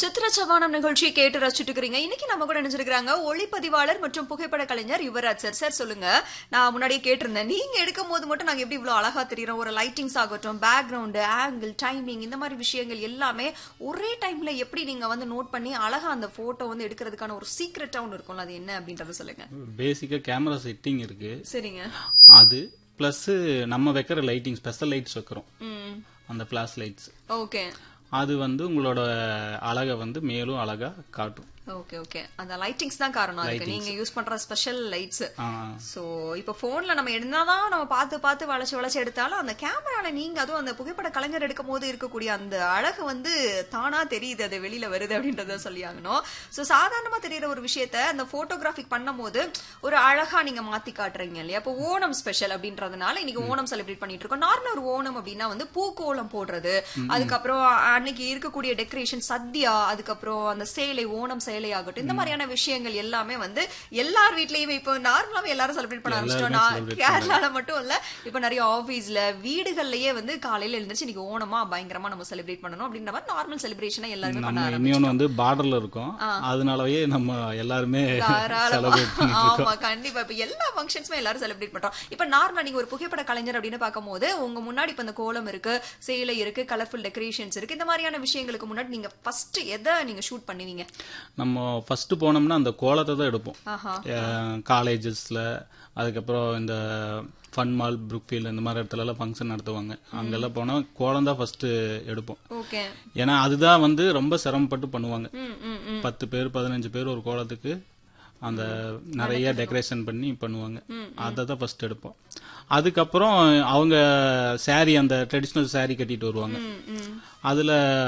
சித்திர சவானம் நிகழ்ச்சியை கேட்டு ரசிச்சுட்டு இருக்கிறீங்க இன்னைக்கு நம்ம கூட நினைச்சிருக்காங்க ஒளிப்பதிவாளர் மற்றும் புகைப்பட கலைஞர் யுவராஜ் சார் சார் சொல்லுங்க நான் முன்னாடியே கேட்டிருந்தேன் நீங்க எடுக்கும் போது மட்டும் நாங்க எப்படி இவ்வளவு அழகா தெரியுறோம் ஒரு லைட்டிங்ஸ் ஆகட்டும் பேக்ரவுண்ட் ஆங்கிள் டைமிங் இந்த மாதிரி விஷயங்கள் எல்லாமே ஒரே டைம்ல எப்படி நீங்க வந்து நோட் பண்ணி அழகா அந்த போட்டோ வந்து எடுக்கிறதுக்கான ஒரு சீக்ரெட்டா ஒன்று இருக்கும்ல அது என்ன அப்படின்றத சொல்லுங்க பேசிக்கா கேமரா செட்டிங் இருக்கு சரிங்க அது பிளஸ் நம்ம வைக்கிற லைட்டிங் ஸ்பெஷல் லைட்ஸ் வைக்கிறோம் ம் அந்த ஃபிளாஷ் லைட்ஸ் ஓகே அது வந்து உங்களோட அழகை வந்து மேலும் அழகா காட்டும் ஓகே ஓகே அந்த லைட்டிங்ஸ் தான் காரணம் அதுக்கு நீங்க யூஸ் பண்ற ஸ்பெஷல் லைட்ஸ் ஆ, சோ இப்போ போன்ல நம்ம என்னதான் நம்ம பார்த்து பார்த்து வளைச்சு வளைச்சு எடுத்தாலும் அந்த கேமரால நீங்க அதுவும் அந்த புகைப்பட கலைஞர் எடுக்கும் போது இருக்கக்கூடிய அந்த அழகு வந்து தானா தெரியுது அது வெளியில வருது அப்படின்றத சொல்லியாகணும் சோ சாதாரணமா தெரியற ஒரு விஷயத்த அந்த போட்டோகிராஃபிக் பண்ணும் போது ஒரு அழகா நீங்க மாத்தி காட்டுறீங்க இல்லையா இப்போ ஓணம் ஸ்பெஷல் அப்படின்றதுனால இன்னைக்கு ஓணம் செலிப்ரேட் பண்ணிட்டு இருக்கோம் நார்மல் ஒரு ஓணம் அப்படின்னா வந்து பூக்கோலம் போடுறது அதுக்கப்புறம் அன்னைக்கு இருக்கக்கூடிய டெக்கரேஷன் சத்யா அதுக்கப்புறம் அந்த சேலை ஓணம் சேலை ஆகட்டும் இந்த மாதிரியான விஷயங்கள் எல்லாமே வந்து எல்லார் வீட்லயுமே இப்போ நார்மலாவே எல்லாரும் செலிப்ரேட் பண்ண ஆரம்பிச்சிட்டோம் நான் கேரளால மட்டும் இல்ல இப்போ நிறைய ஆபீஸ்ல வீடுகள்லயே வந்து காலையில எழுந்திருச்சு இன்னைக்கு ஓணமா பயங்கரமா நம்ம செலிப்ரேட் பண்ணணும் அப்படின்ற மாதிரி நார்மல் செலிப்ரேஷனா எல்லாருமே பண்ண நம்ம ஆரம்பிச்சோம் இன்னொன்னு வந்து பார்டர்ல இருக்கோம் அதனாலவே நம்ம எல்லாருமே தாராளமா செலிப்ரேட் பண்ணிட்டு இருக்கோம் ஆமா கண்டிப்பா இப்ப எல்லா ஃபங்க்ஷன்ஸுமே எல்லாரும் செலிப்ரேட் பண்றோம் இப்ப நார்மலா நீங்க ஒரு புகைப்பட கலைஞர் அப்படின்னு பார்க்கும்போது உங்க முன்னாடி இப்ப இந்த கோலம் இருக்கு சேலை இருக்கு கலர்ஃபுல் டெக்கரேஷன்ஸ் இருக்கு இந்த மாதிரியான விஷயங்களுக்கு முன்னாடி நீங்க ஃபர்ஸ்ட் எதை நீங்க ஷூட் பண்ணுவீங்க நம்ம ஃபர்ஸ்ட் போனோம்னா அந்த கோலத்தை தான் எடுப்போம் ஆஹா காலேஜஸ்ல அதுக்கப்புறம் இந்த ஃபன் மால் புரூக்ஃபீல்டு இந்த மாதிரி இடத்துல எல்லாம் ஃபங்க்ஷன் நடத்துவாங்க அங்கெல்லாம் போனா கோலம் தான் ஃபர்ஸ்ட் எடுப்போம் ஓகே ஏன்னா அதுதான் வந்து ரொம்ப சிரமப்பட்டு பண்ணுவாங்க ம் ம் ம் பத்து பேர் பதினஞ்சு பேர் ஒரு கோலத்துக்கு அந்த நிறைய டெக்கரேஷன் பண்ணி பண்ணுவாங்க அதை தான் ஃபர்ஸ்ட் எடுப்போம் அதுக்கப்புறம் அவங்க saree அந்த ட்ரெடிஷ்னல் saree கட்டிட்டு வருவாங்க ம், ம் அதுல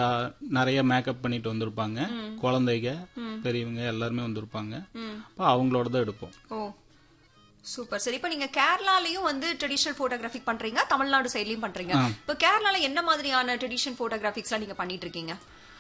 நிறைய மேக்கப் பண்ணிட்டு வந்திருப்பாங்க குழந்தைங்க பெரியவங்க எல்லாருமே வந்திருப்பாங்க ம். அப்ப அவங்களோட தான் எடுப்போம் ஓ சூப்பர் சரி இப்ப நீங்க கேரளாலயும் வந்து ட்ரெடிஷனல் போட்டோகிராஃபிக் பண்றீங்க தமிழ்நாடு சைட்லயும் பண்றீங்க இப்ப கேரளால என்ன மாதிரியான ட்ரெடிஷனல் போட்டோகிராஃபிக்ஸ்லாம் நீங்க பண்ணிட்டு இருக்கீங்க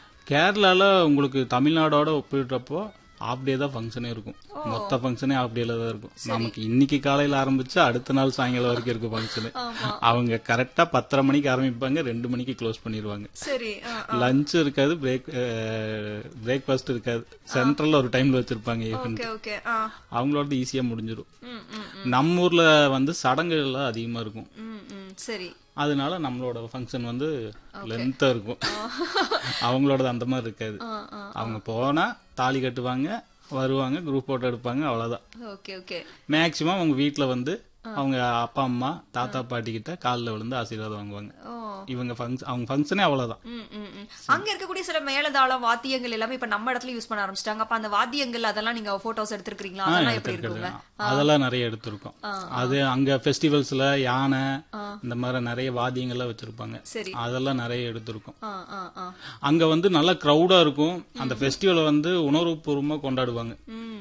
கேரளால உங்களுக்கு தமிழ்நாடோட ஒப்பிடுறப்போ ஆஃப் டே தான் ஃபங்க்ஷனே இருக்கும் மொத்த ஃபங்க்ஷனே ஆஃப் டேல தான் இருக்கும் நமக்கு இன்னைக்கு காலையில ஆரம்பிச்சு அடுத்த நாள் சாயங்காலம் வரைக்கும் இருக்கும் ஃபங்க்ஷனு ஆமா அவங்க கரெக்டா பத்தரை மணிக்கு ஆரம்பிப்பாங்க ரெண்டு மணிக்கு க்ளோஸ் பண்ணிடுவாங்க சரி ஆ, லஞ்ச் இருக்காது பிரேக் பிரேக்ஃபாஸ்ட் இருக்காது சென்ட்ரல்ல ஒரு டைம்ல வச்சிருப்பாங்க ஈவென்ட் ஓகே ஓகே ஆ அவங்களோட ஈஸியா முடிஞ்சிடும் ம் ம் நம்ம ஊர்ல வந்து சடங்குகள்லாம் அதிகமா இருக்கும் ம் ம் சரி அதனால நம்மளோட ஃபங்க்ஷன் வந்து லென்த்தா இருக்கும் அவங்களோடது அந்த மாதிரி இருக்காது ஆ ஆ அவங்க போனா தாலி கட்டுவாங்க வருவாங்க குரூப் போட்டோ எடுப்பாங்க அவ்வளவுதான் ஓகே ஓகே மேக்சிமம் அவங்க வீட்ல வந்து அவங்க அப்பா அம்மா தாத்தா பாட்டி கிட்ட காலில் விழுந்து ஆசீர்வாதம் வாங்குவாங்க ஓ இவங்க ஃபங்க்ஷன் அவங்க ஃபங்க்ஷனே அவ்வளவுதான் ம், ம், ம். அங்க இருக்கக்கூடிய சில மேலதாளம் வாத்தியங்கள் எல்லாமே இப்ப நம்ம இடத்துல யூஸ் பண்ண ஆரம்பிச்சிட்டாங்க அப்ப அந்த வாத்தியங்கள் அதெல்லாம் நீங்க போட்டோஸ் எடுத்திருக்கீங்களா அதெல்லாம் எப்படி இருக்குங்க அதெல்லாம் நிறைய எடுத்திருக்கோம் அது அங்க ஃபெஸ்டிவல்ஸ்ல யானை இந்த மாதிரி நிறைய வாத்தியங்கள்லாம் வச்சிருப்பாங்க சரி அதெல்லாம் நிறைய எடுத்திருக்கோம் ஆ ஆ ஆ அங்க வந்து நல்ல க்ரௌடா இருக்கும் அந்த ஃபெஸ்டிவலை வந்து உணர்வுபூர்வமா கொண்டாடுவாங்க ம்